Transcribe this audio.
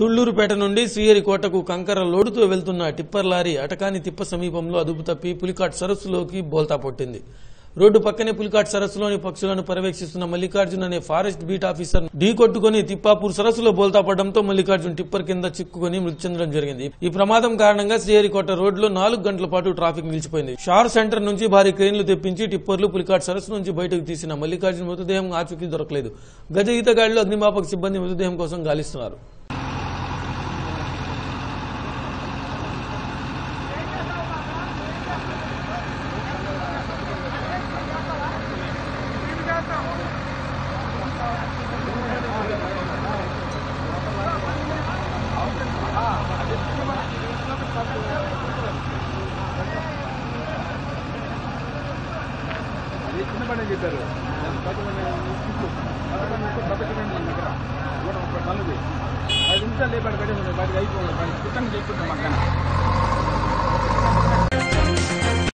సుళ్లూరుపేట నుండి శ్రీహరికోటకు కంకర లోడుతూ వెళ్తున్న టిప్పర్ లారీ అటకాని తిప్ప సమీపంలో అదుపు తప్పి పులికాట్ సరస్సులోకి బోల్తా పొట్టింది రోడ్డు పక్కనే పులికాట్ సరస్సులోని పక్షులను పర్యవేక్షిస్తున్న మల్లికార్జున్ అనే ఫారెస్ట్ బీట్ ఆఫీసర్ ఢీ కొట్టుకుని తిప్పాపూర్ సరస్సులో బోల్తా పడడంతో మల్లికార్జున్ టిప్పర్ కింద చిక్కుకుని మృతి చెందడం జరిగింది ఈ ప్రమాదం కారణంగా శ్రీహరికోట రోడ్లో నాలుగు గంటల పాటు ట్రాఫిక్ నిలిచిపోయింది షార్ సెంటర్ నుంచి భారీ క్రెయిన్లు తెప్పించి టిప్పర్లు పులికాట్ సరస్సు నుంచి బయటకు తీసిన మల్లికార్జున్ మృతదేహం ఆచూకీ దొరకలేదు గజ ఈతగాళ్లు అగ్నిమాపక సిబ్బంది మృతదేహం కోసం గాలిస్తున్నారు అది చిన్న పని చెప్పారు పది నిమిషాలు లేపాడు పడి బయటకు అయిపోయింది పది చిత్తంగా చెప్తున్నాం మధ్యాహ్నం